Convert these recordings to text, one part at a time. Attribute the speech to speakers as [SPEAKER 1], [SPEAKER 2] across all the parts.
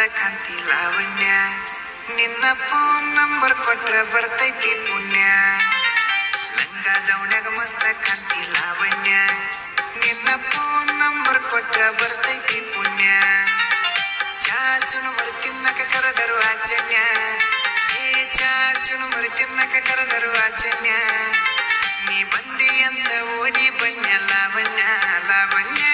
[SPEAKER 1] ಕಾಂತಿ ಲಾವಣ್ಯ ನಿನ್ನ phone number ಕೊಟ್ರ ಬರ್ತೈತಿ ಪುಣ್ಯ ಲಂಗ ದೌಣ್ಯಾಗ ಮಸ್ತ ಕಾಂತಿ ಲಾವಣ್ಯ ನಿನ್ನ ಫೋನ್ ನಂಬರ್ ಕೊಟ್ರ ಬರ್ತೈತಿ ಪುಣ್ಯ ಚಾಚುನು ಮರು ತಿನ್ನಕ ಕರೆದರು ಆಚನ್ಯ ಏ ಚಾಚುನು ಮರು ತಿನ್ನಕ ಕರೆದರು ಆಚನ್ಯ ನೀ ಬಂದಿ ಅಂತ ಓಡಿ ಬಣ್ಣ ಲಾವಣ್ಯ ಲಾವಣ್ಯ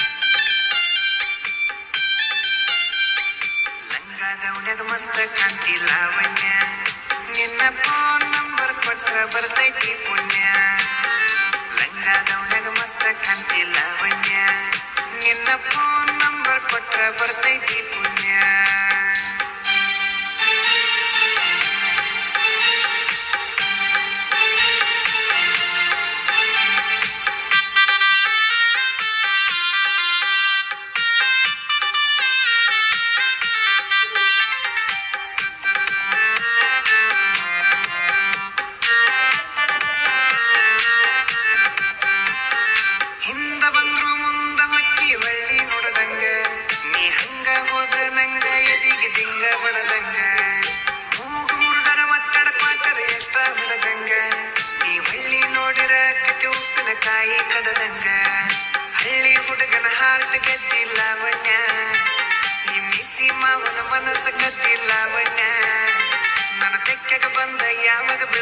[SPEAKER 1] ಲಂಗಾದವನ್ಯಾಗ ಮಸ್ತ ಕಾಂತಿ ಲಾವಣ್ಯ ನಿನ್ನ ಫೋನ್ ನಂಬರ್ ಕೊಟ್ರ ಬರ್ತೈತಿ ಪುಣ್ಯ ಲಂಗಾದವನ್ಯಾಗ ಮಸ್ತ ಕಾಂತಿ ಲಾವಣ್ಯ ನಿನ್ನ ಫೋನ್ ನಂಬರ್ ಕೊಟ್ರ ಬರ್ತೈತಿ ಪುಣ್ಯ ಹಿಂದ ಬಂದ್ರು ಮುಂದ ಹೊಕ್ಕಿ ಹೊಳ್ಳಿ ನೋಡದಂಗ ನೀ ಹಂಗ ಹೋದ್ರ ನಂಗ ಎದಿಗೆ ದಿಂಗ ಬಡದಂಗ ಮೂಗು ಮುರಿದರ ಒತ್ತಡ ಕ್ವಾಟರ್ ಎಕ್ಸ್ಟ್ರಾ ಹೊಡದಂಗ ನೀ ಹೊಳ್ಳಿ ನೋಡಿರ ಕತೆ ಉಪ್ಪಿನ ಕಾಯಿ ಕಡದಂಗ ಹಳ್ಳಿ ಹುಡುಗನ ಹಾರ್ಟ್ ಗೆದ್ದಿಲ್ಲ ಬಣ್ಣ ಈ ಮಿಸಿ ಮಾವನ ಮನಸ್ಸು ಗದ್ದಿಲ್ಲ ಬಣ್ಣ ನನ್ನ ತೆಕ್ಕಗ ಬಂದ ಯಾವಾಗ